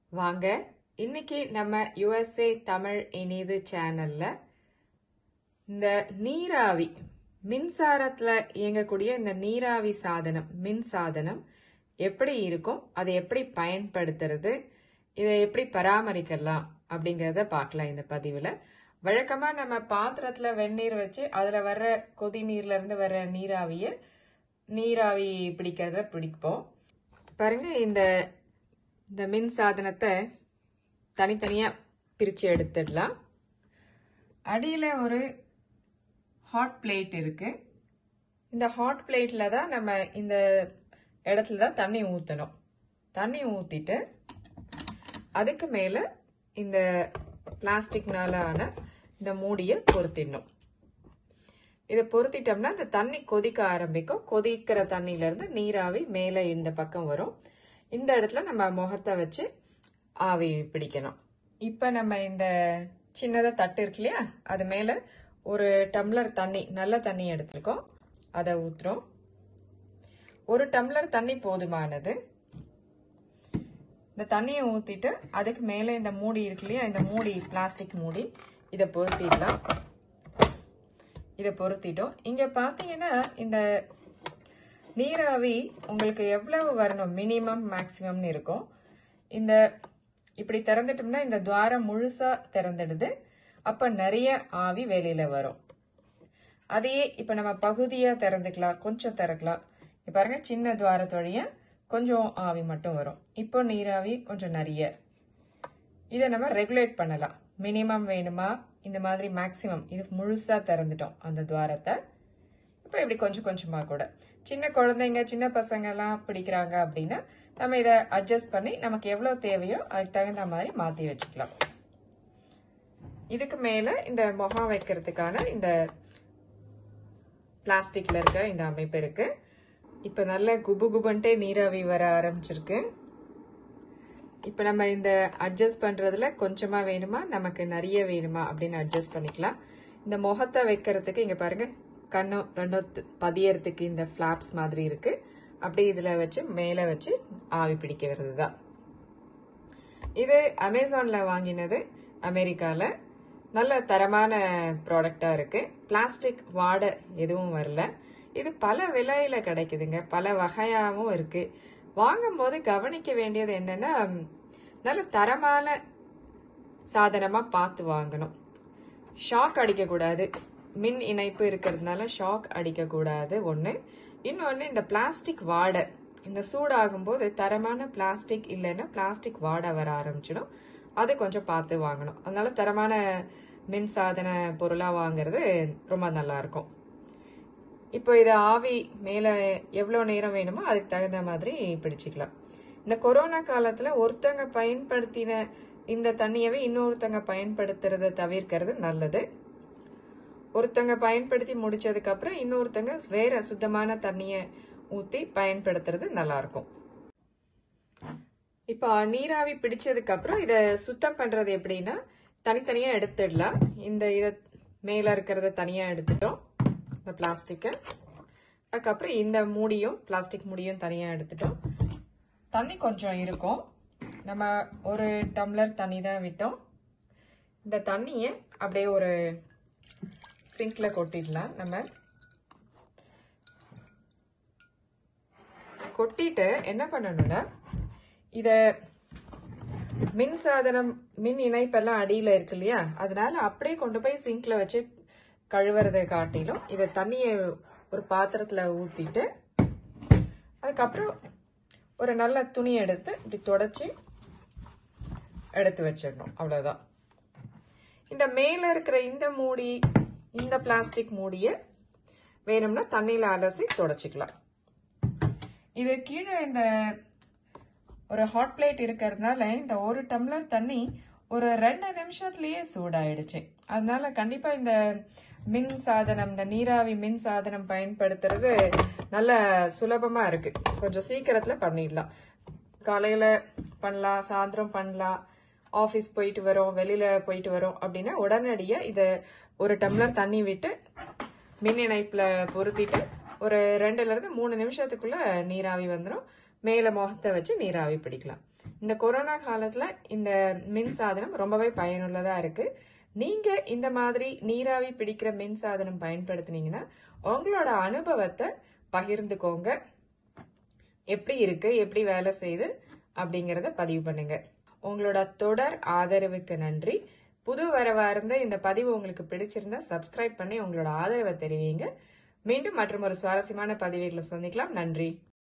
வாங்க இன்னைக்கு நம்ம யுஎஸ்ஏ தமிழ் இனிது சேனல்ல இந்த நீராவி மின்சாரத்துல இயங்கக்கூடிய இந்த நீராவி சாதனம் மின் சாதனம் எப்படி இருக்கும் அதை எப்படி பயன்படுத்துறது இதை எப்படி பராமரிக்கலாம் அப்படிங்கறத பார்க்கலாம் இந்த பதிவுல வழக்கமா நம்ம பாத்திரத்துல வெந்நீர் வச்சு அதுல வர்ற கொதி நீர்ல இருந்து வர்ற நீராவிய நீராவி பிடிக்கிறதுல பிடிப்போம் பாருங்க இந்த இந்த மின் சாதனத்தை தனித்தனியா பிரிச்சு எடுத்துடலாம் அடியில ஒரு ஹாட் பிளேட் இருக்கு இந்த ஹாட் பிளேட்ல தான் நம்ம இந்த இடத்துல தான் தண்ணி ஊற்றணும் தண்ணி ஊற்றிட்டு அதுக்கு மேலே இந்த பிளாஸ்டிக்னால ஆன இந்த மூடியை பொருத்திடணும் இதை பொருத்திட்டோம்னா இந்த தண்ணி கொதிக்க ஆரம்பிக்கும் கொதிக்கிற தண்ணியிலேருந்து நீராவி மேலே இந்த பக்கம் வரும் இந்த இடத்துல நம்ம முகத்தை வச்சு ஆவி பிடிக்கணும் இப்போ நம்ம இந்த சின்னதாக தட்டு இருக்கு இல்லையா அது மேலே ஒரு டம்ளர் தண்ணி நல்ல தண்ணி எடுத்துருக்கோம் அதை ஊற்றுறோம் ஒரு டம்ளர் தண்ணி போதுமானது இந்த தண்ணியை ஊற்றிட்டு அதுக்கு மேலே இந்த மூடி இருக்கு இல்லையா இந்த மூடி பிளாஸ்டிக் மூடி இதை பொருத்திடலாம் இதை பொருத்திட்டோம் இங்கே பார்த்தீங்கன்னா இந்த நீராவி உங்களுக்கு எவ்வளவு வரணும் மினிமம் மேக்ஸிமம்னு இருக்கும் இந்த இப்படி திறந்துட்டோம்னா இந்த துவாரம் முழுசா திறந்துடுது அப்போ நிறைய ஆவி வெளியில வரும் அதையே இப்போ நம்ம பகுதியாக திறந்துக்கலாம் கொஞ்சம் திறக்கலாம் இப்போ பாருங்க சின்ன துவாரத்து வழியா கொஞ்சம் ஆவி மட்டும் வரும் இப்போ நீராவி கொஞ்சம் நிறைய இதை நம்ம ரெகுலேட் பண்ணலாம் மினிமம் வேணுமா இந்த மாதிரி மேக்ஸிமம் இது முழுசாக திறந்துட்டோம் அந்த துவாரத்தை இப்போ இப்படி கொஞ்சம் கொஞ்சமாக கூட சின்ன குழந்தைங்க சின்ன பசங்கெல்லாம் பிடிக்கிறாங்க அப்படின்னா நம்ம இதை அட்ஜஸ்ட் பண்ணி நமக்கு எவ்வளோ தேவையோ அதுக்கு தகுந்த மாதிரி மாற்றி வச்சுக்கலாம் இதுக்கு மேலே இந்த முகம் வைக்கிறதுக்கான இந்த பிளாஸ்டிக்ல இருக்க இந்த அமைப்பு இருக்கு இப்போ நல்ல குபு குபன்ட்டே நீராவி வர ஆரம்பிச்சிருக்கு இப்போ நம்ம இந்த அட்ஜஸ்ட் பண்றதுல கொஞ்சமா வேணுமா நமக்கு நிறைய வேணுமா அப்படின்னு அட்ஜஸ்ட் பண்ணிக்கலாம் இந்த முகத்தை வைக்கிறதுக்கு இங்க பாருங்க கண்ணும் ரெண்டும் பதியறதுக்கு இந்த ஃபிளாப்ஸ் மாதிரி இருக்கு அப்படியே இதுல வச்சு மேல வச்சு ஆவி பிடிக்கிறது தான் இது அமேசான்ல வாங்கினது அமெரிக்கால நல்ல தரமான ப்ராடக்டா இருக்கு பிளாஸ்டிக் வாடை எதுவும் வரல இது பல விலையில கிடைக்குதுங்க பல வகையாகவும் இருக்கு வாங்கும்போது கவனிக்க வேண்டியது என்னன்னா நல்ல தரமான சாதனமா பார்த்து வாங்கணும் ஷாக் அடிக்கக்கூடாது மின் இணைப்பு இருக்கிறதுனால ஷாக் அடிக்கக்கூடாது ஒன்று இன்னொன்று இந்த பிளாஸ்டிக் வாடை இந்த சூடாகும்போது தரமான பிளாஸ்டிக் இல்லைன்னா பிளாஸ்டிக் வாடை வர ஆரம்பிச்சிடும் அது கொஞ்சம் பார்த்து வாங்கணும் அதனால தரமான மின் சாதன பொருளாக வாங்குறது ரொம்ப நல்லா இருக்கும் இப்போ இதை ஆவி மேலே எவ்வளோ நேரம் வேணுமோ அதுக்கு தகுந்த மாதிரி பிடிச்சிக்கலாம் இந்த கொரோனா காலத்தில் ஒருத்தங்க பயன்படுத்தின இந்த தண்ணியவே இன்னொருத்தங்க பயன்படுத்துறத தவிர்க்கிறது நல்லது ஒருத்தங்க பயன்படுத்தி முடிச்சதுக்கு அப்புறம் இன்னொருத்தங்க வேற சுத்தமான தண்ணியை ஊற்றி பயன்படுத்துறது நல்லா இருக்கும் இப்போ நீராவி பிடிச்சதுக்கு அப்புறம் இதை சுத்தம் பண்றது எப்படின்னா தனித்தனியா எடுத்துடலாம் இந்த இதை மேல இருக்கிறத தனியா எடுத்துட்டோம் இந்த பிளாஸ்டிக்கை அதுக்கப்புறம் இந்த மூடியும் பிளாஸ்டிக் மூடியும் தனியா எடுத்துட்டோம் தண்ணி கொஞ்சம் இருக்கும் நம்ம ஒரு டம்ளர் தண்ணி தான் விட்டோம் இந்த தண்ணியை அப்படியே ஒரு சிங்க்ல கொட்டிடலாம் நம்ம கொட்டிட்டு என்ன பண்ணணும்னா இத மின் சாதனம் மின் இணைப்பெல்லாம் அடியில இருக்கு இல்லையா அதனால அப்படியே கொண்டு போய் சிங்க்ல வச்சு கழுவுறதை காட்டிலும் இதை தண்ணியை ஒரு பாத்திரத்துல ஊத்திட்டு அதுக்கப்புறம் ஒரு நல்ல துணி எடுத்து இப்படி தொடச்சி எடுத்து வச்சிடணும் அவ்வளவுதான் இந்த மேல இருக்கிற இந்த மூடி இந்த பிளாஸ்டிக் மூடிய வேணும்னா தண்ணியில அலசி தொடச்சிக்கலாம் இது கீழே இந்த ஒரு ஹாட் பிளேட் இருக்கிறதுனால இந்த ஒரு டம்ளர் தண்ணி ஒரு ரெண்டு நிமிஷத்துலயே சூடாயிடுச்சு அதனால கண்டிப்பா இந்த மின் சாதனம் இந்த நீராவி மின் சாதனம் பயன்படுத்துறது நல்ல சுலபமா இருக்கு கொஞ்சம் சீக்கிரத்துல பண்ணிடலாம் காலையில பண்ணலாம் சாயந்தரம் பண்ணலாம் ஆஃபீஸ் போயிட்டு வரோம் வெளியில போயிட்டு வரோம் அப்படின்னா உடனடியா இதை ஒரு டம்ளர் தண்ணி விட்டு மின் இணைப்புல பொருத்திட்டு ஒரு ரெண்டுல இருந்து மூணு நிமிஷத்துக்குள்ள நீராவி வந்துடும் மேலே முகத்தை வச்சு நீராவி பிடிக்கலாம் இந்த கொரோனா காலத்தில் இந்த மின் சாதனம் ரொம்பவே பயனுள்ளதாக இருக்குது நீங்கள் இந்த மாதிரி நீராவி பிடிக்கிற மின் சாதனம் பயன்படுத்துனீங்கன்னா உங்களோட அனுபவத்தை பகிர்ந்துக்கோங்க எப்படி இருக்கு எப்படி வேலை செய்யுது அப்படிங்கிறத பதிவு பண்ணுங்க உங்களோட தொடர் ஆதரவுக்கு நன்றி புது வரவா இருந்த இந்த பதிவு உங்களுக்கு பிடிச்சிருந்தா சப்ஸ்கிரைப் பண்ணி உங்களோட ஆதரவை தெரிவிங்க மீண்டும் மற்றும் ஒரு சுவாரஸ்யமான பதிவுகளை சந்திக்கலாம் நன்றி